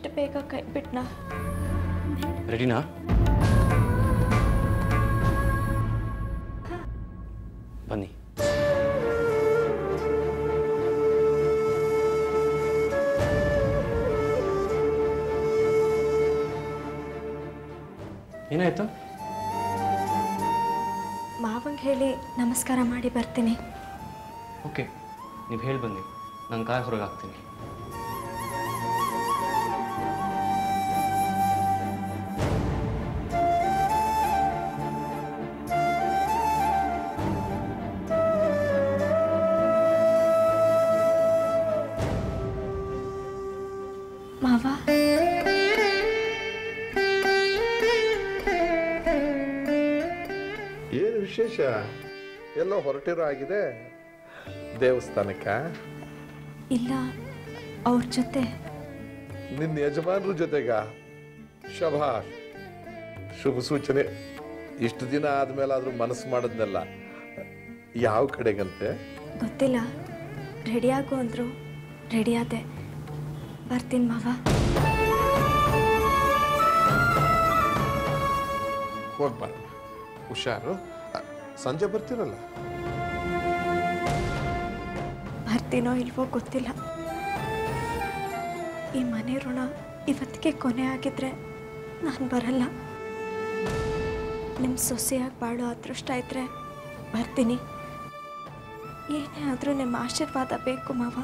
ಇಷ್ಟು ಬೇಗ ಕೈ ಬಿಟ್ನಾ ರೆಡಿನಾ ಬನ್ನಿ ಏನಾಯ್ತು ಮಾವಂಗೆ ಹೇಳಿ ನಮಸ್ಕಾರ ಮಾಡಿ ಬರ್ತೀನಿ ಓಕೆ ನೀವು ಹೇಳಿ ಬನ್ನಿ ನಾನು ಕಾರ್ ಹೊರಗೆ ಹಾಕ್ತೀನಿ ಮಾವ ಏನು ವಿಶೇಷ ಎಲ್ಲೋ ಹೊರಟಿರೋ ಆಗಿದೆ ದೇವಸ್ಥಾನಕ್ಕ ಇಲ್ಲ ಅವ್ರ ಜೊತೆ ನಿನ್ನ ಯಜಮಾನ್ರ ಜೊತೆಗ ಶಭಾಷ್ ಶುಭ ಸೂಚನೆ ಇಷ್ಟು ದಿನ ಆದ್ಮೇಲಾದ್ರೂ ಮನಸ್ಸು ಮಾಡಿದ್ನಲ್ಲ ಯಾವ ಕಡೆಗಂತೆ ಗೊತ್ತಿಲ್ಲ ರೆಡಿಯಾಗು ಅಂದರು ರೆಡಿ ಆದೆ ಬರ್ತೀನಿ ಮಾವ ಹೋಗ್ಬಾರ ಹುಷಾರು ಅ, ಸಂಜೆ ಬರ್ತೀರಲ್ಲ ಬರ್ತೀನೋ ಇಲ್ವೋ ಗೊತ್ತಿಲ್ಲ ಈ ಮನೆ ಋಣ ಇವತ್ತಿಗೆ ಕೊನೆ ಆಗಿದ್ರೆ ನಾನು ಬರಲ್ಲ ನಿಮ್ಮ ಸೊಸೆಯಾಗಿ ಬಾಳೋ ಅದೃಷ್ಟ ಇದ್ರೆ ಬರ್ತೀನಿ ಏನೇ ಆದರೂ ನಿಮ್ಮ ಆಶೀರ್ವಾದ ಬೇಕು ಮಾವ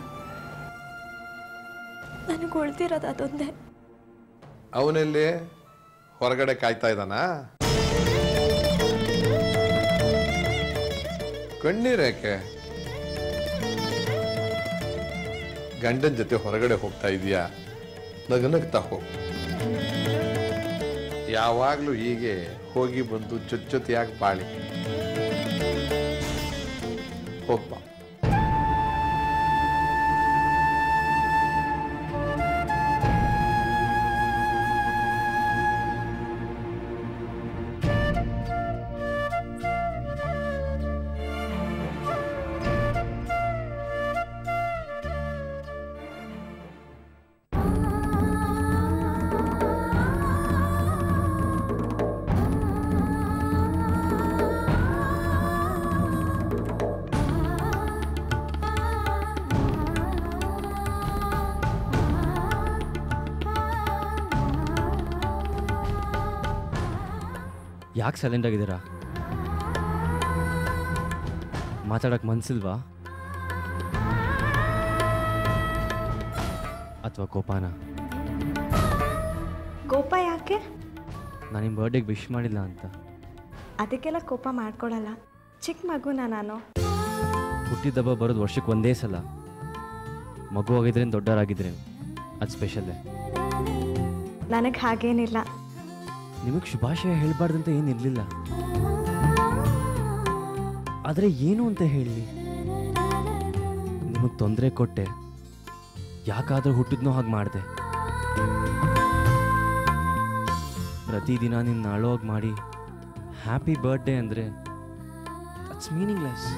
ನನಗೆ ಉಳ್ದಿರೋದು ಅದೊಂದೇ ಅವನಲ್ಲಿ ಹೊರಗಡೆ ಕಾಯ್ತಾ ಇದ್ದಾನ ಕಣ್ಣೀರೇಕೆ ಗಂಡನ ಜೊತೆ ಹೊರಗಡೆ ಹೋಗ್ತಾ ಇದೀಯಾ ನಗನಗ್ತಾ ಹೋಗು ಯಾವಾಗಲೂ ಹೀಗೆ ಹೋಗಿ ಬಂದು ಜೊತೆಯಾಗಿ ಬಾಳಿ ಹೋಗ್ಬಾ ಯಾಕೆ ಸೈಲೆಂಟ್ ಆಗಿದ್ದೀರಾ ಮಾತಾಡೋಕ್ಕೆ ಮನ್ಸಿಲ್ವಾ ಅಥವಾ ಕೋಪಾನ ಕೋಪ ಯಾಕೆ ನಾನು ನಿಮ್ಮ ಬರ್ಡೇಗೆ ವಿಶ್ ಮಾಡಿಲ್ಲ ಅಂತ ಅದಕ್ಕೆಲ್ಲ ಕೋಪ ಮಾಡ್ಕೊಳಲ್ಲ ಚಿಕ್ಕ ಮಗುನ ನಾನು ಹುಟ್ಟಿದಬ್ಬ ಬರೋದು ವರ್ಷಕ್ಕೆ ಒಂದೇ ಸಲ ಮಗು ಆಗಿದ್ರೇನು ದೊಡ್ಡವರಾಗಿದ್ರೇನು ಅದು ಸ್ಪೆಷಲ್ಲೇ ನನಗೆ ಹಾಗೇನಿಲ್ಲ ನಿಮಗೆ ಶುಭಾಶಯ ಹೇಳಬಾರ್ದಂತ ಏನಿರಲಿಲ್ಲ ಆದರೆ ಏನು ಅಂತ ಹೇಳಿ ನಿಮಗೆ ತೊಂದರೆ ಕೊಟ್ಟೆ ಯಾಕಾದರೂ ಹುಟ್ಟಿದ್ನೋ ಹಾಗೆ ಮಾಡಿದೆ ಪ್ರತಿದಿನ ನಿನ್ನ ಅಳೋಗಿ ಮಾಡಿ ಹ್ಯಾಪಿ ಬರ್ಡೇ ಅಂದರೆ ದಟ್ಸ್ ಮೀನಿಂಗ್ಲೆಸ್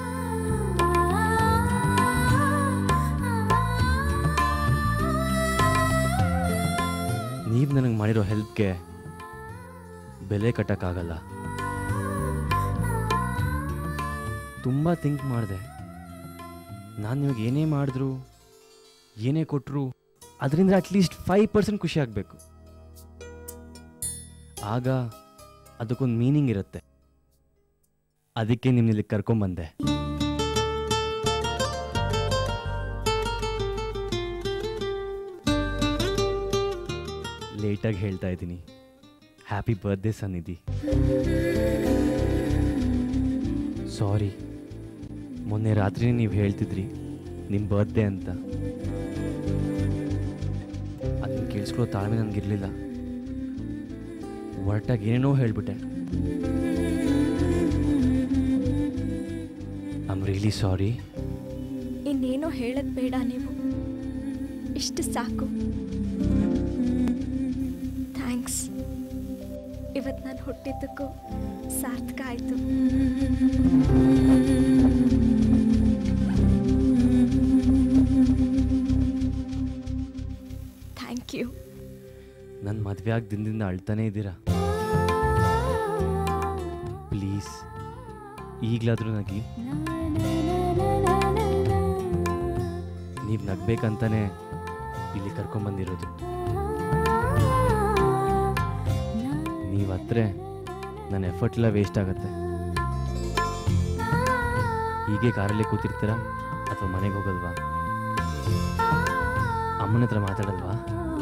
ನೀವು ನನಗೆ ಮಾಡಿರೋ ಹೆಲ್ಪ್ಗೆ ಬೆಲೆ ಕಟ್ಟಕ್ಕಾಗಲ್ಲ ತುಂಬ ಥಿಂಕ್ ಮಾಡಿದೆ ನಾನು ನಿಮಗೆ ಏನೇ ಮಾಡಿದ್ರು ಏನೇ ಕೊಟ್ಟರು ಅದರಿಂದ ಅಟ್ಲೀಸ್ಟ್ ಫೈವ್ ಪರ್ಸೆಂಟ್ ಖುಷಿ ಆಗಬೇಕು ಆಗ ಅದಕ್ಕೊಂದು ಮೀನಿಂಗ್ ಇರುತ್ತೆ ಅದಕ್ಕೆ ನಿಮ್ಮಲ್ಲಿ ಕರ್ಕೊಂಬಂದೆ ಲೇಟಾಗಿ ಹೇಳ್ತಾ ಇದ್ದೀನಿ ಹ್ಯಾಪಿ ಬರ್ತ್ಡೇ ಸನ್ನಿಧಿ ಸಾರಿ ಮೊನ್ನೆ ರಾತ್ರಿ ನೀವು ಹೇಳ್ತಿದ್ರಿ ನಿಮ್ಮ ಬರ್ತ್ಡೇ ಅಂತ ಅದನ್ನ ಕೇಳಿಸ್ಕೊಳ್ಳೋ ತಾಳ್ಮೆ ನನಗಿರಲಿಲ್ಲ ಹೊರಟಾಗಿ ಏನೇನೋ ಹೇಳ್ಬಿಟ್ಟೆ ಐ ಆಮ್ ರಿಯಲಿ ಸಾರಿ ಇನ್ನೇನೋ ಹೇಳೋದು ಬೇಡ ನೀವು ಇಷ್ಟು ಸಾಕು ಥ್ಯಾಂಕ್ಸ್ ಇವತ್ತು ನಾನು ಹುಟ್ಟಿದ್ದಕ್ಕೂ ಸಾರ್ಥಕ ಆಯಿತು ಥ್ಯಾಂಕ್ ಯು ನೀವ್ಯಾಕೆ ದಿನದಿಂದ ಅಳ್ತಾನೇ ಇದ್ದೀರಾ ಪ್ಲೀಸ್ ಈಗಲಾದರೂ ನಗಿ ನೀವು ನಗ್ಬೇಕಂತಾನೆ ಇಲ್ಲಿ ಕರ್ಕೊಂಬಂದಿರೋದು ನೀವು ಹತ್ರ ನನ್ನ ಎಫರ್ಟ್ ಎಲ್ಲ ವೇಸ್ಟ್ ಆಗುತ್ತೆ ಹೀಗೆ ಕಾರಲ್ಲಿ ಕೂತಿರ್ತೀರಾ ಅಥವಾ ಮನೆಗೆ ಹೋಗೋಲ್ವಾ ಅಮ್ಮನ ಹತ್ರ ಮಾತಾಡಲ್ವಾ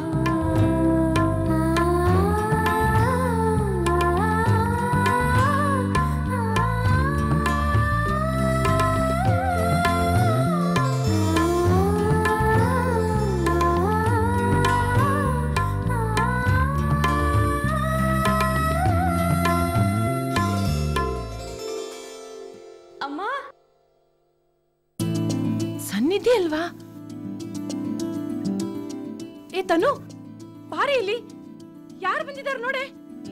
ಅಮ್ಮ ಸನ್ನಿಧಿ ಅಲ್ವಾ ಏ ತನು ಬಾರಿ ಇಲ್ಲಿ ಯಾರು ಬಂದಿದ್ದಾರೆ ನೋಡೆ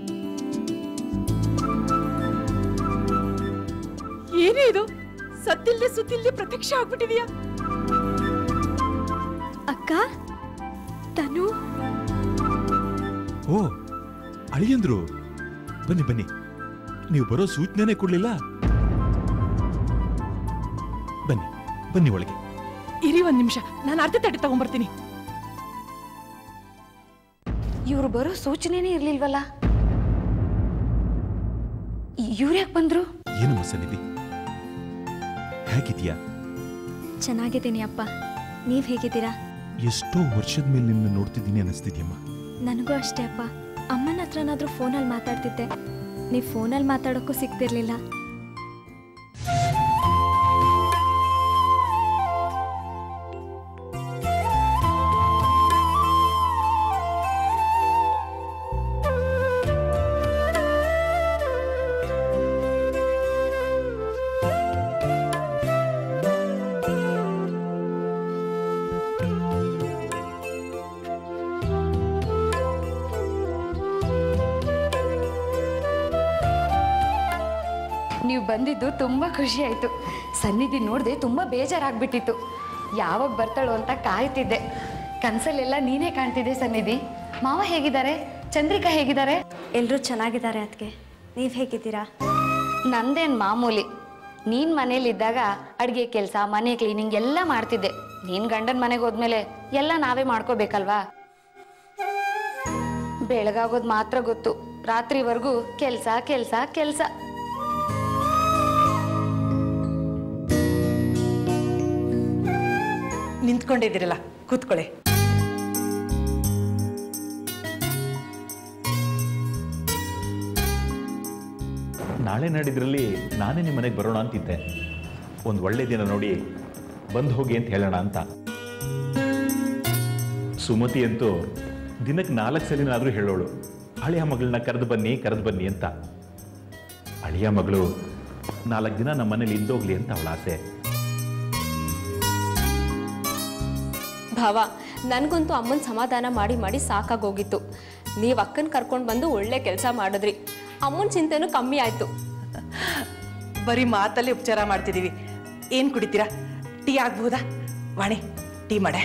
ಏನೇ ಇದು ಸತ್ತಿಲ್ದೆ ಸುತ್ತಿಲ್ದೆ ಪ್ರತ್ಯಕ್ಷ ಆಗ್ಬಿಟ್ಟಿದೀಯಾ ಅಕ್ಕ ತನು ಓ ಅಳಿಯಂದ್ರು ಬನ್ನಿ ಬನ್ನಿ ನೀವು ಬರೋ ಸೂಚನೆನೇ ಕೊಡ್ಲಿಲ್ಲ ಬನ್ನಿ ಬನ್ನಿ ಒಳಗೆ ಇರಿ ಒಂದ್ ನಿಮಿಷ ನಾನು ಅರ್ಧ ತಟ್ಟೆ ತಗೊಂಡ್ಬರ್ತೀನಿ ಇವ್ರು ಬರೋ ಸೂಚನೆನೇ ಇರ್ಲಿಲ್ವಲ್ಲ ಇವ್ರು ಯಾಕೆ ಬಂದ್ರು ಏನಮ್ಮ ಸನ್ನಿಧಿ ಹೇಗಿದ್ಯಾ ಚೆನ್ನಾಗಿದ್ದೀನಿ ಅಪ್ಪ ನೀವು ಹೇಗಿದ್ದೀರಾ ಎಷ್ಟೋ ವರ್ಷದ ಮೇಲೆ ನಿನ್ನ ನೋಡ್ತಿದ್ದೀನಿ ಅನಿಸ್ತಿದ್ಯಮ್ಮ ನನಗೂ ಅಷ್ಟೇ ಅಪ್ಪ ಅಮ್ಮನ ಹತ್ರನಾದ್ರೂ ಫೋನಲ್ಲಿ ಮಾತಾಡ್ತಿದ್ದೆ ನೀವು ಫೋನಲ್ಲಿ ಮಾತಾಡೋಕ್ಕೂ ಸಿಗ್ತಿರ್ಲಿಲ್ಲ ನೀವು ಬಂದಿದ್ದು ತುಂಬಾ ಖುಷಿ ಆಯ್ತು ಸನ್ನಿಧಿ ನೋಡ್ದೆ ತುಂಬಾ ಬೇಜಾರಾಗ್ಬಿಟ್ಟಿತ್ತು ಯಾವಾಗ ಬರ್ತಾಳೋ ಅಂತ ಕಾಯ್ತಿದ್ದೆ ಕನ್ಸಲ್ಲೆಲ್ಲ ನೀನೇ ಕಾಣ್ತಿದ್ದೆ ಸನ್ನಿಧಿ ಮಾವ ಹೇಗಿದ್ದಾರೆ ಚಂದ್ರಿಕಾ ಹೇಗಿದ್ದಾರೆ ಎಲ್ಲರೂ ಚೆನ್ನಾಗಿದ್ದಾರೆ ಅದಕ್ಕೆ ನೀವು ಹೇಗಿದ್ದೀರಾ ನಂದೇನ್ ಮಾಮೂಲಿ ನೀನ್ ಮನೇಲಿದ್ದಾಗ ಅಡುಗೆ ಕೆಲಸ ಮನೆ ಕ್ಲೀನಿಂಗ್ ಎಲ್ಲ ಮಾಡ್ತಿದ್ದೆ ನೀನ್ ಗಂಡನ ಮನೆಗೆ ಹೋದ್ಮೇಲೆ ಎಲ್ಲ ನಾವೇ ಮಾಡ್ಕೋಬೇಕಲ್ವಾ ಬೆಳಗಾಗೋದು ಮಾತ್ರ ಗೊತ್ತು ರಾತ್ರಿವರೆಗೂ ಕೆಲಸ ಕೆಲಸ ಕೆಲಸ ನಿಂತ್ಕೊಂಡಿದ್ದೀರಲ್ಲ ಕೂತ್ಕೊಳ್ಳಿ ನಾಳೆ ನಾಡಿದ್ರಲ್ಲಿ ನಾನೇ ನಿಮ್ಮ ಮನೆಗೆ ಬರೋಣ ಅಂತಿದ್ದೆ ಒಂದು ಒಳ್ಳೆ ದಿನ ನೋಡಿ ಬಂದು ಹೋಗಿ ಅಂತ ಹೇಳೋಣ ಅಂತ ಸುಮತಿ ಅಂತೂ ದಿನಕ್ಕೆ ನಾಲ್ಕು ಸಲಿನಾದರೂ ಹೇಳೋಳು ಅಳಿಯ ಮಗಳನ್ನ ಕರೆದು ಬನ್ನಿ ಕರೆದು ಬನ್ನಿ ಅಂತ ಅಳಿಯ ಮಗಳು ನಾಲ್ಕು ದಿನ ನಮ್ಮ ಮನೇಲಿ ಇದ್ದೋಗ್ಲಿ ಅಂತ ಅವಳ ಆಸೆ ಭಾವ ನನಗಂತೂ ಅಮ್ಮನ ಸಮಾಧಾನ ಮಾಡಿ ಮಾಡಿ ಸಾಕಾಗೋಗಿತ್ತು ನೀವು ಅಕ್ಕನ ಕರ್ಕೊಂಡು ಬಂದು ಒಳ್ಳೆ ಕೆಲಸ ಮಾಡಿದ್ರಿ ಅಮ್ಮನ ಚಿಂತೆನೂ ಕಮ್ಮಿ ಆಯಿತು ಬರೀ ಮಾತಲ್ಲಿ ಉಪಚಾರ ಮಾಡ್ತಿದೀವಿ ಏನ್ ಕುಡಿತೀರಾ ಟೀ ಆಗ್ಬಹುದಾ ವಾಣಿ ಟೀ ಮಾಡೆ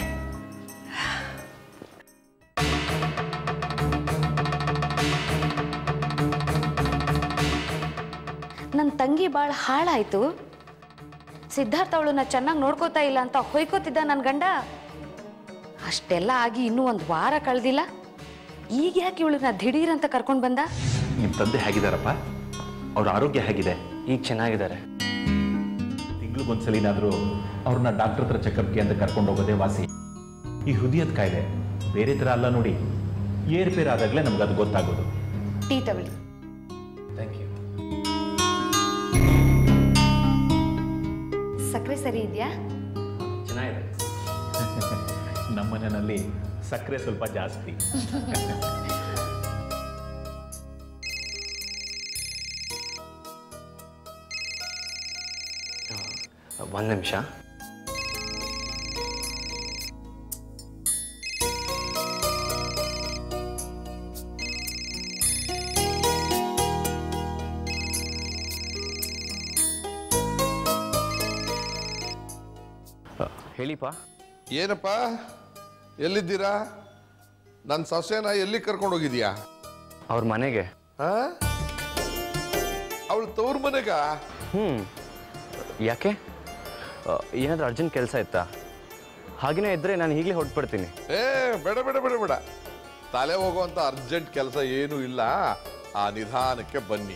ನನ್ನ ತಂಗಿ ಭಾಳ ಹಾಳಾಯ್ತು ಸಿದ್ಧಾರ್ಥ ಅವಳನ್ನ ಚೆನ್ನಾಗಿ ನೋಡ್ಕೋತಾ ಇಲ್ಲ ಅಂತ ಹೊಯ್ಕೋತಿದ್ದ ನನ್ನ ಗಂಡ ಅಷ್ಟೆಲ್ಲ ಆಗಿ ಇನ್ನೂ ಒಂದು ವಾರ ಕಳೆದಿಲ್ಲ ಈಗ ಯಾಕೆ ಇವಳನ್ನ ದಿಢೀರ್ ಅಂತ ಕರ್ಕೊಂಡು ಬಂದ ನಿಮ್ಮ ತಂದೆ ಹೇಗಿದ್ದಾರಪ್ಪ ಅವ್ರ ಆರೋಗ್ಯ ಹೇಗಿದೆ ಈಗ ಚೆನ್ನಾಗಿದ್ದಾರೆ ತಿಂಗಳಿಗೊಂದ್ಸಲಿನಾದರೂ ಅವ್ರನ್ನ ಡಾಕ್ಟರ್ ಹತ್ರ ಚೆಕಪ್ಗೆ ಅಂತ ಕರ್ಕೊಂಡು ಹೋಗೋದೇ ವಾಸಿ ಈ ಹೃದಯದ ಕಾಯಿಲೆ ಬೇರೆ ಥರ ಅಲ್ಲ ನೋಡಿ ಏರ್ಪೇರ್ ಆದಾಗಲೇ ನಮ್ಗೆ ಅದು ಗೊತ್ತಾಗೋದು ಟೀ ತಗೊಳ್ಳಿ ಥ್ಯಾಂಕ್ ಯು ಸಕ್ಕರೆ ಸರಿ ಇದೆಯಾ ಚೆನ್ನಾಗಿದೆ ನಮ್ಮ ಮನೆಯಲ್ಲಿ ಸಕ್ಕರೆ ಸ್ವಲ್ಪ ಜಾಸ್ತಿ ಒಂದು ನಿಮಿಷ ಹೇಳಿಪ್ಪ ಏನಪ್ಪ ಎಲ್ಲಿದ್ದೀರಾ ನನ್ನ ಸೊಸೆನ ಎಲ್ಲಿ ಕರ್ಕೊಂಡು ಹೋಗಿದ್ಯಾ ಅವ್ರ ಮನೆಗೆ ಅವಳು ತವ್ರ ಮನೆಗ ಹ್ಞೂ ಯಾಕೆ ಆ, ಏನಾದರೂ ಅರ್ಜೆಂಟ್ ಕೆಲಸ ಇತ್ತಾ ಹಾಗೇನೇ ಇದ್ದರೆ ನಾನು ಈಗಲೇ ಹೊರಟ್ಬಿಡ್ತೀನಿ ಏ ಬೇಡ ಬೇಡ ಬೇಡ ಬೇಡ ತಲೆ ಹೋಗುವಂತ ಅರ್ಜೆಂಟ್ ಕೆಲಸ ಏನೂ ಇಲ್ಲ ಆ ನಿಧಾನಕ್ಕೆ ಬನ್ನಿ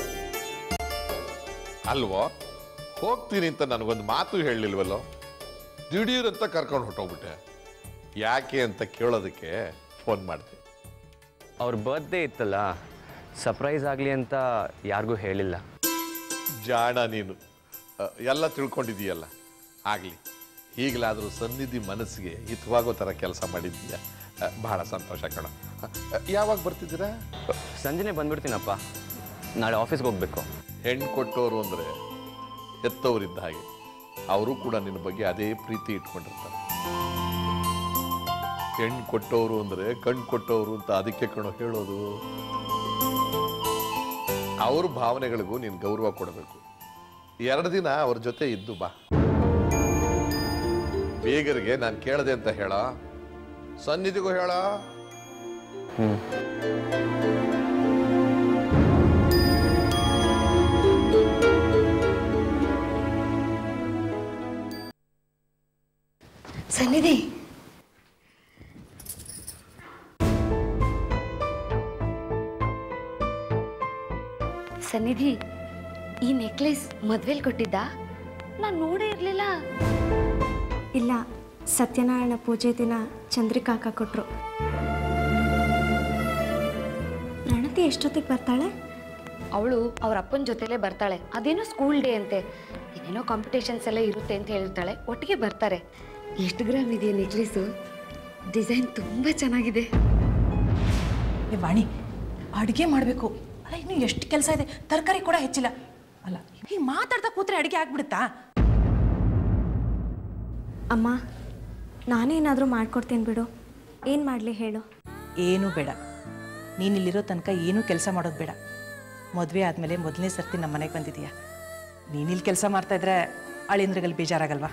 ಅಲ್ವೋ ಹೋಗ್ತೀನಿ ಅಂತ ನನಗೊಂದು ಮಾತು ಹೇಳಲಿಲ್ವಲ್ಲೋ ದಿಢೀರಂತ ಕರ್ಕೊಂಡು ಹೊಟ್ಟೋಗ್ಬಿಟ್ಟೆ ಯಾಕೆ ಅಂತ ಕೇಳೋದಕ್ಕೆ ಫೋನ್ ಮಾಡಿದೆ ಅವ್ರ ಬರ್ತ್ಡೇ ಇತ್ತಲ್ಲ ಸರ್ಪ್ರೈಸ್ ಆಗಲಿ ಅಂತ ಯಾರಿಗೂ ಹೇಳಿಲ್ಲ ಜಾಣ ನೀನು ಅ, ಎಲ್ಲ ತಿಳ್ಕೊಂಡಿದೀಯಲ್ಲ ಆಗಲಿ ಈಗಲಾದರೂ ಸನ್ನಿಧಿ ಮನಸ್ಸಿಗೆ ಹಿತವಾಗೋ ಥರ ಕೆಲಸ ಮಾಡಿದ್ದೀಯ ಅ, ಬಹಳ ಸಂತೋಷ ಕಣ ಅ, ಯಾವಾಗ ಬರ್ತಿದ್ದೀರಾ ಸಂಜೆನೆ ಬಂದ್ಬಿಡ್ತೀನಪ್ಪ ನಾಳೆ ಆಫೀಸ್ಗೆ ಹೋಗಬೇಕು ಹೆಣ್ಣು ಕೊಟ್ಟವರು ಅಂದರೆ ಎತ್ತವರಿದ್ದ ಹಾಗೆ ಅವರು ಕೂಡ ನಿನ್ನ ಬಗ್ಗೆ ಅದೇ ಪ್ರೀತಿ ಇಟ್ಕೊಂಡಿರ್ತಾರೆ ಹೆಣ್ಣು ಕೊಟ್ಟವರು ಅಂದರೆ ಕಣ್ಣು ಕೊಟ್ಟವರು ಅಂತ ಅದಕ್ಕೆ ಕಣೋ ಹೇಳೋದು ಅವ್ರ ಭಾವನೆಗಳಿಗೂ ನೀನು ಗೌರವ ಕೊಡಬೇಕು ಎರಡು ದಿನ ಅವ್ರ ಜೊತೆ ಇದ್ದು ಬಾ ಬೇಗರಿಗೆ ನಾನು ಕೇಳದೆ ಅಂತ ಹೇಳ ಸನ್ನಿಧಿಗೂ ಹೇಳ ಹ್ಞೂ ಸನ್ನಿಧಿ ಸನ್ನಿಧಿ ಈ ನೆಕ್ಲೆಸ್ ಮದ್ವೆಲ್ ಕೊಟ್ಟಿದ್ದ ನಾನು ನೋಡೇ ಇರ್ಲಿಲ್ಲ ಇಲ್ಲ ಸತ್ಯನಾರಾಯಣ ಪೂಜೆ ದಿನ ಚಂದ್ರಿಕಾಕ ಕೊಟ್ಟರು ಪ್ರಣತಿ ಎಷ್ಟೊತ್ತಿಗೆ ಬರ್ತಾಳೆ ಅವಳು ಅವ್ರ ಅಪ್ಪನ ಜೊತೆಲೇ ಬರ್ತಾಳೆ ಅದೇನೋ ಸ್ಕೂಲ್ ಡೇ ಅಂತೆ ಏನೇನೋ ಕಾಂಪಿಟೇಷನ್ಸ್ ಎಲ್ಲ ಇರುತ್ತೆ ಅಂತ ಹೇಳ್ತಾಳೆ ಒಟ್ಟಿಗೆ ಬರ್ತಾರೆ ಎಷ್ಟು ಗ್ರಾಮ್ ಇದೆಯಾ ನೆಕ್ಲೆಸು ಡಿಸೈನ್ ತುಂಬ ಚೆನ್ನಾಗಿದೆ ಏ ವಾಣಿ ಅಡುಗೆ ಮಾಡಬೇಕು ಅಲ್ಲ ಇನ್ನು ಎಷ್ಟು ಕೆಲಸ ಇದೆ ತರಕಾರಿ ಕೂಡ ಹೆಚ್ಚಿಲ್ಲ ಅಲ್ಲ ಹೀಗೆ ಮಾತಾಡ್ತಾ ಕೂತ್ರೆ ಅಡುಗೆ ಆಗ್ಬಿಡುತ್ತಾ ಅಮ್ಮ ನಾನೇನಾದರೂ ಮಾಡ್ಕೊಡ್ತೀನಿ ಬಿಡು ಏನು ಮಾಡಲಿ ಹೇಳು ಏನೂ ಬೇಡ ನೀನು ಇಲ್ಲಿರೋ ತನಕ ಏನೂ ಕೆಲಸ ಮಾಡೋದು ಬೇಡ ಮದುವೆ ಆದಮೇಲೆ ಮೊದಲನೇ ಸರ್ತಿ ನಮ್ಮ ಮನೆಗೆ ಬಂದಿದೀಯ ನೀನಿಲ್ಲಿ ಕೆಲಸ ಮಾಡ್ತಾಯಿದ್ರೆ ಅಳಿಂದ್ರಗಲ್ಲಿ ಬೇಜಾರಾಗಲ್ವಾ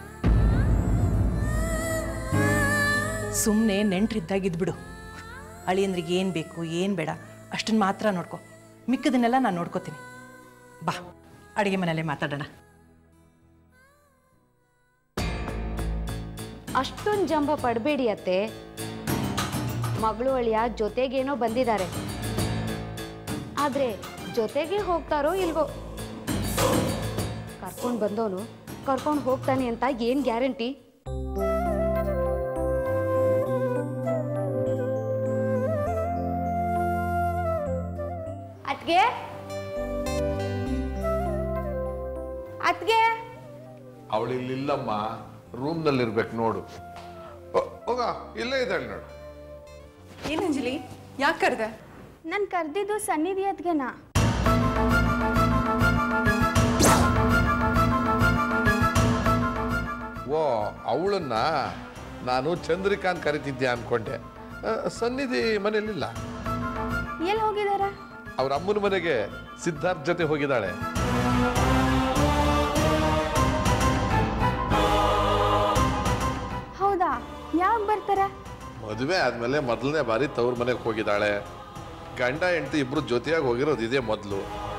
ಸುಮ್ಮನೆ ನೆಂಟ್ರಿದ್ದಾಗಿದ್ಬಿಡು ಅಳಿಯಂದ್ರಿಗೆ ಏನು ಬೇಕು ಏನು ಬೇಡ ಅಷ್ಟನ್ನು ಮಾತ್ರ ನೋಡ್ಕೊ ಮಿಕ್ಕದನ್ನೆಲ್ಲ ನಾನು ನೋಡ್ಕೋತೀನಿ ಬಾ ಅಡುಗೆ ಮನೆಯಲ್ಲೇ ಮಾತಾಡೋಣ ಅಷ್ಟೊಂದು ಜಂಬ ಪಡಬೇಡಿ ಅತ್ತೆ ಮಗಳು ಅಳಿಯ ಜೊತೆಗೇನೋ ಬಂದಿದ್ದಾರೆ ಆದ್ರೆ ಜೊತೆಗೆ ಹೋಗ್ತಾರೋ ಇಲ್ವೋ ಕರ್ಕೊಂಡು ಬಂದವನು ಕರ್ಕೊಂಡು ಹೋಗ್ತಾನೆ ಅಂತ ಏನ್ ಗ್ಯಾರಂಟಿ ಅದ್ಗೆ ಅದ್ಗೆ ಅವಳು ಇಲ್ಲಿಲ್ಲಮ್ಮ ರೂಮ್ನಲ್ಲಿ ಇರ್ಬೇಕು ನೋಡು ಹೋ- ಹೋಗ ಇಲ್ಲೇ ಇದ್ದಾಳೆ ನೋಡು ಏನಂಜಲಿ ಯಾಕೆ ಕರೆದೆ ನಾನು ಕರೆದಿದ್ದು ಸನ್ನಿಧಿ ಅದ್ಗೆನಾ ಓ ಅವಳನ್ನ ನಾನು ಚಂದ್ರಿಕಾಂತ್ ಕರಿತಿದ್ದೆ ಅನ್ಕೊಂಡೆ ಆ, ಸನ್ನಿಧಿ ಮನೇಲಿಲ್ಲ ಎಲ್ಲಿ ಹೋಗಿದ್ದಾರೆ ಅವ್ರ ಅಮ್ಮನ ಮನೆಗೆ ಸಿದ್ಧಾರ್ಥ್ ಜೊತೆ ಹೋಗಿದ್ದಾಳೆ ಹೌದಾ ಯಾವಾಗ ಬರ್ತಾರೆ ಮದುವೆ ಆದ್ಮೇಲೆ ಮೊದಲನೇ ಬಾರಿ ತವ್ರ ಮನೆಗೆ ಹೋಗಿದ್ದಾಳೆ ಗಂಡ ಹೆಂಡತಿ ಇಬ್ರು ಜೊತೆಯಾಗಿ ಹೋಗಿರೋದು ಇದೇ ಮೊದಲು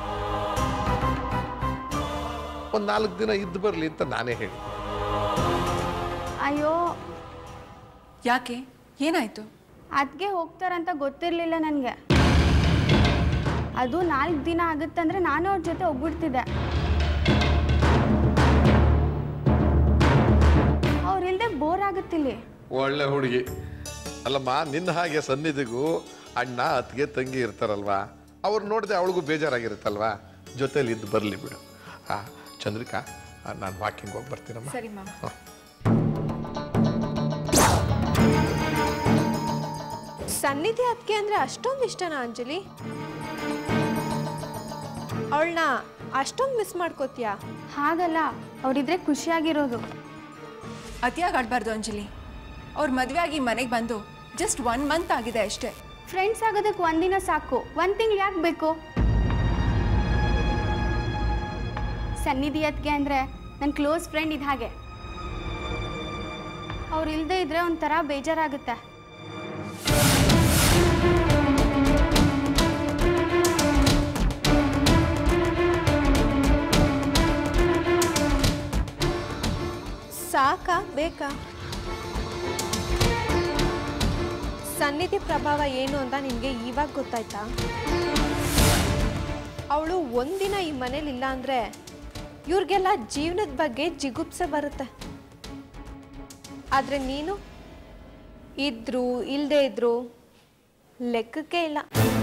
ಒಂದು ನಾಲ್ಕು ದಿನ ಇದ್ದು ಬರಲಿ ಅಂತ ನಾನೇ ಹೇಳಿ ಅಯ್ಯೋ ಯಾಕೆ ಏನಾಯ್ತು ಅದ್ಗೆ ಹೋಗ್ತಾರಂತ ಗೊತ್ತಿರಲಿಲ್ಲ ನನಗೆ ಅದು ನಾಲ್ಕು ದಿನ ಆಗುತ್ತಂದ್ರೆ ನಾನು ಅವ್ರ ಜೊತೆ ಹೋಗ್ಬಿಡ್ತಿದ್ದೆ ಅವ್ರಿಲ್ದೆ ಬೋರ್ ಆಗುತ್ತಿಲ್ಲಿ ಒಳ್ಳೆ ಹುಡುಗಿ ಅಲ್ಲಮ್ಮ ನಿನ್ನ ಹಾಗೆ ಸನ್ನಿಧಿಗೂ ಅಣ್ಣ ಅತ್ತಿಗೆ ತಂಗಿ ಇರ್ತಾರಲ್ವಾ ಅವ್ರು ನೋಡಿದೆ ಅವಳಿಗೂ ಬೇಜಾರಾಗಿರುತ್ತಲ್ವಾ ಜೊತೆಲಿ ಇದ್ದು ಬರಲಿ ಬಿಡು ಆ ಚಂದ್ರಿಕಾ ನಾನು ವಾಕಿಂಗ್ ಹೋಗಿ ಬರ್ತೀನಮ್ಮ ಸರಿ ಮಾಮ ಸನ್ನಿಧಿ ಅದಕ್ಕೆ ಅಂದರೆ ಅಷ್ಟೊಂದು ಇಷ್ಟನಾ ಅಂಜಲಿ ಅವಳನ್ನ ಅಷ್ಟೊಂದು ಮಿಸ್ ಮಾಡ್ಕೋತೀಯಾ ಹಾಗಲ್ಲ ಅವರಿದ್ರೆ ಖುಷಿಯಾಗಿರೋದು ಅತಿಯಾಗಿ ಆಡಬಾರ್ದು ಅಂಜಲಿ ಅವ್ರ ಮದುವೆ ಆಗಿ ಮನೆಗೆ ಬಂದು ಜಸ್ಟ್ ಒನ್ ಮಂತ್ ಆಗಿದೆ ಅಷ್ಟೇ ಫ್ರೆಂಡ್ಸ್ ಆಗೋದಕ್ಕೆ ಒಂದಿನ ಸಾಕು ಒಂದು ತಿಂಗಳು ಯಾಕೆ ಬೇಕು ಸನ್ನಿಧಿ ಅದ್ಗೆ ಅಂದರೆ ನನ್ನ ಕ್ಲೋಸ್ ಫ್ರೆಂಡ್ ಇದು ಹಾಗೆ ಅವ್ರು ಇಲ್ಲದೆ ಇದ್ರೆ ಒಂಥರ ಬೇಜಾರಾಗುತ್ತೆ ಸಾಕಾ ಬೇಕಾ ಸನ್ನಿಧಿ ಪ್ರಭಾವ ಏನು ಅಂತ ನಿನಗೆ ಇವಾಗ ಗೊತ್ತಾಯ್ತಾ ಅವಳು ಒಂದಿನ ಈ ಮನೇಲಿ ಇಲ್ಲ ಅಂದರೆ ಇವ್ರಿಗೆಲ್ಲ ಜೀವನದ ಬಗ್ಗೆ ಜಿಗುಪ್ಸೆ ಬರುತ್ತೆ ಆದರೆ ನೀನು ಇದ್ರು ಇಲ್ಲದೆ ಇದ್ರು ಲೆಕ್ಕಕ್ಕೆ ಇಲ್ಲ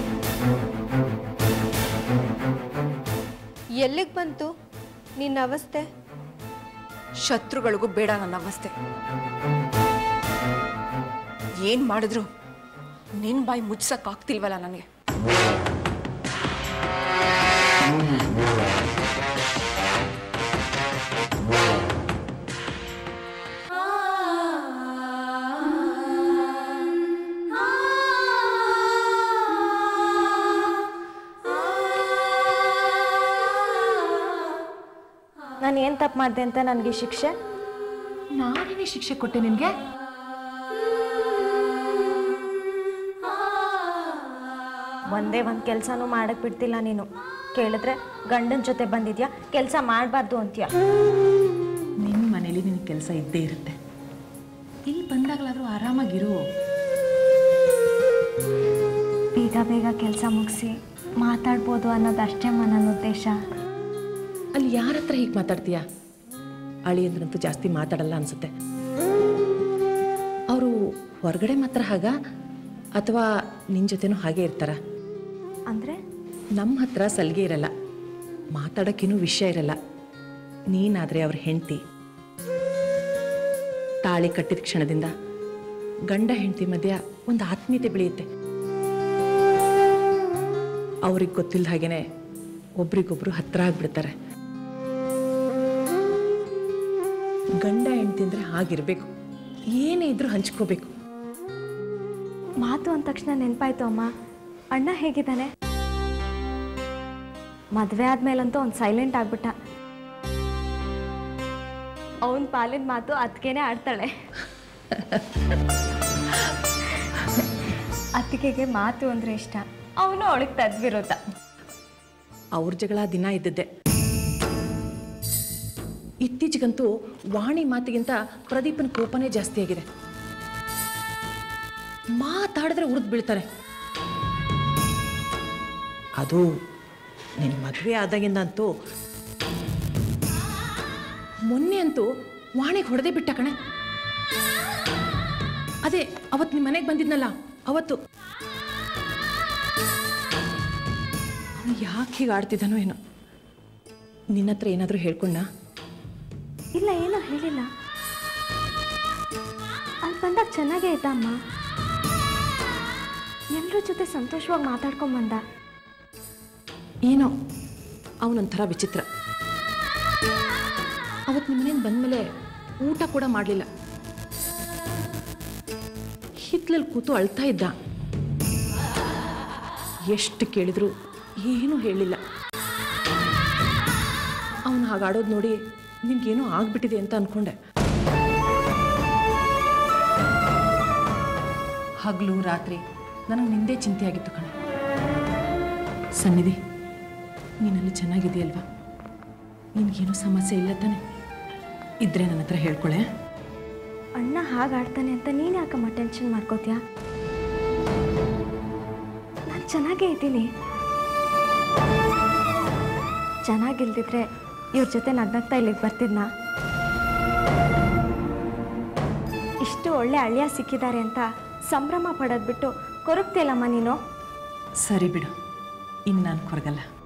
ಎಲ್ಲಿಗೆ ಬಂತು ನಿನ್ನ ಅವಸ್ಥೆ ಶತ್ರುಗಳಿಗೂ ಬೇಡ ನನ್ನ ಅವಸ್ಥೆ ಏನ್ ಮಾಡಿದ್ರು ನಿನ್ ಬಾಯಿ ಮುಚ್ಸಕ್ಕಾಗ್ತಿಲ್ವಲ್ಲ ನನಗೆ ನಾನು ಏನು ತಪ್ಪು ಮಾಡಿದೆ ಅಂತ ನನಗೆ ಶಿಕ್ಷೆ ನಾನೇನೇ ಶಿಕ್ಷೆ ಕೊಟ್ಟೆ ನಿನಗೆ ಒಂದೇ ಒಂದು ಕೆಲಸನೂ ಮಾಡಕ್ಕೆ ಬಿಡ್ತಿಲ್ಲ ನೀನು ಕೇಳಿದ್ರೆ ಗಂಡನ ಜೊತೆ ಬಂದಿದ್ಯಾ ಕೆಲಸ ಮಾಡಬಾರ್ದು ಅಂತೀಯ ನಿನ್ನ ಮನೇಲಿ ನಿನಗೆ ಕೆಲಸ ಇದ್ದೇ ಇರುತ್ತೆ ಇಲ್ಲಿ ಬಂದಾಗಲಾದರೂ ಆರಾಮಾಗಿರು ಬೇಗ ಬೇಗ ಕೆಲಸ ಮುಗಿಸಿ ಮಾತಾಡ್ಬೋದು ಅನ್ನೋದಷ್ಟೇ ನನ್ನ ಉದ್ದೇಶ ಅಲ್ಲಿ ಯಾರ ಹತ್ರ ಹೀಗೆ ಮಾತಾಡ್ತೀಯ ಅಳಿಯಂದ್ರಂತೂ ಜಾಸ್ತಿ ಮಾತಾಡಲ್ಲ ಅನ್ಸುತ್ತೆ ಅವರು ಹೊರಗಡೆ ಮಾತ್ರ ಹಾಗ ಅಥವಾ ನಿನ್ನ ಜೊತೆನೂ ಹಾಗೆ ಇರ್ತಾರ ಅಂದರೆ ನಮ್ಮ ಹತ್ರ ಸಲಿಗೆ ಇರಲ್ಲ ಮಾತಾಡೋಕ್ಕೇನೂ ವಿಷಯ ಇರಲ್ಲ ನೀನಾದರೆ ಅವ್ರ ಹೆಂಡತಿ ತಾಳಿ ಕಟ್ಟಿದ ಕ್ಷಣದಿಂದ ಗಂಡ ಹೆಂಡತಿ ಮಧ್ಯ ಒಂದು ಆತ್ಮೀಯತೆ ಬೆಳೆಯುತ್ತೆ ಅವ್ರಿಗೆ ಗೊತ್ತಿಲ್ಲದ ಹಾಗೇನೆ ಒಬ್ರಿಗೊಬ್ರು ಹತ್ರ ಆಗ್ಬಿಡ್ತಾರೆ ಗಂಡ ಹೆಂಡತಿ ಅಂದರೆ ಹಾಗಿರ್ಬೇಕು ಏನೇ ಇದ್ರೂ ಹಂಚ್ಕೋಬೇಕು ಮಾತು ಅಂದ ತಕ್ಷಣ ನೆನಪಾಯ್ತು ಅಮ್ಮ ಅಣ್ಣ ಹೇಗಿದ್ದಾನೆ ಮದುವೆ ಆದ್ಮೇಲಂತೂ ಅವ್ನು ಸೈಲೆಂಟ್ ಆಗ್ಬಿಟ್ಟ ಅವನ ಪಾಲಿನ ಮಾತು ಅದಕ್ಕೇನೆ ಆಡ್ತಾಳೆ ಅತ್ತಿಗೆಗೆ ಮಾತು ಅಂದರೆ ಇಷ್ಟ ಅವನು ಅವಳಿಗೆ ತದ್ವಿರೋಧ ಅವ್ರ ಜಗಳ ದಿನ ಇದ್ದದ್ದೆ ಇತ್ತೀಚೆಗಂತೂ ವಾಣಿ ಮಾತಿಗಿಂತ ಪ್ರದೀಪನ ಕೋಪನೇ ಜಾಸ್ತಿ ಆಗಿದೆ ಮಾತಾಡಿದ್ರೆ ಉರಿದು ಬೀಳ್ತಾರೆ ಅದು ನಿನ್ನ ಮದುವೆ ಆದಾಗಿಂದ ಅಂತೂ ಮೊನ್ನೆ ಅಂತೂ ವಾಣಿಗೆ ಹೊಡೆದೇ ಬಿಟ್ಟ ಕಣೆ ಅದೇ ಅವತ್ತು ನಿಮ್ಮ ಮನೆಗೆ ಬಂದಿದ್ನಲ್ಲ ಅವತ್ತು ಅವನು ಯಾಕೆ ಹೀಗೆ ಆಡ್ತಿದ್ದಾನೋ ಏನೋ ನಿನ್ನ ಹತ್ರ ಏನಾದರೂ ಹೇಳ್ಕೊಂಡ ಇಲ್ಲ ಏನೋ ಹೇಳಿಲ್ಲ ಅಲ್ಲಿ ಬಂದಾಗ ಚೆನ್ನಾಗೇ ಇದ್ದ ಅಮ್ಮ ಎಲ್ಲರ ಜೊತೆ ಸಂತೋಷವಾಗಿ ಮಾತಾಡ್ಕೊಂಡ್ ಬಂದ ಏನೋ ಅವನೊಂಥರ ವಿಚಿತ್ರ ಅವತ್ತು ನಿಮ್ಮ ಮನೆಯಿಂದ ಬಂದಮೇಲೆ ಊಟ ಕೂಡ ಮಾಡಲಿಲ್ಲ ಹಿತ್ಲಲ್ಲಿ ಕೂತು ಅಳ್ತಾ ಇದ್ದ ಎಷ್ಟು ಕೇಳಿದ್ರು ಏನೂ ಹೇಳಿಲ್ಲ ಅವನು ಹಾಗಾಡೋದು ನೋಡಿ ನಿನ್ಗೇನೋ ಆಗ್ಬಿಟ್ಟಿದೆ ಅಂತ ಅನ್ಕೊಂಡೆ ಹಗಲು ರಾತ್ರಿ ನನಗೆ ನಿಂದೇ ಚಿಂತೆ ಆಗಿತ್ತು ಕಣೆ ಸನ್ನಿಧಿ ನೀನಲ್ಲಿ ಚೆನ್ನಾಗಿದೆಯಲ್ವಾ ನಿನಗೇನು ಸಮಸ್ಯೆ ಇಲ್ಲ ತಾನೆ ಇದ್ರೆ ನನ್ನ ಹತ್ರ ಹೇಳ್ಕೊಳೆ ಅಣ್ಣ ಹಾಗಾಡ್ತಾನೆ ಅಂತ ನೀನು ಯಾಕಮ್ಮ ಟೆನ್ಷನ್ ಮಾಡ್ಕೋತೀಯ ನಾನು ಚೆನ್ನಾಗೇ ಇದ್ದೀನಿ ಚೆನ್ನಾಗಿಲ್ದಿದ್ರೆ ಇವ್ರ ಜೊತೆ ನಗ್ನಗ್ತಾ ಇಲ್ಲಿಗೆ ಬರ್ತಿದ್ನಾ ಇಷ್ಟು ಒಳ್ಳೆ ಅಳಿಯ ಸಿಕ್ಕಿದ್ದಾರೆ ಅಂತ ಸಂಭ್ರಮ ಪಡೋದು ಬಿಟ್ಟು ಕೊರಗ್ತಿಲ್ಲಮ್ಮ ನೀನು ಸರಿ ಬಿಡು ಇನ್ನು ನಾನು ಕೊರಗಲ್ಲ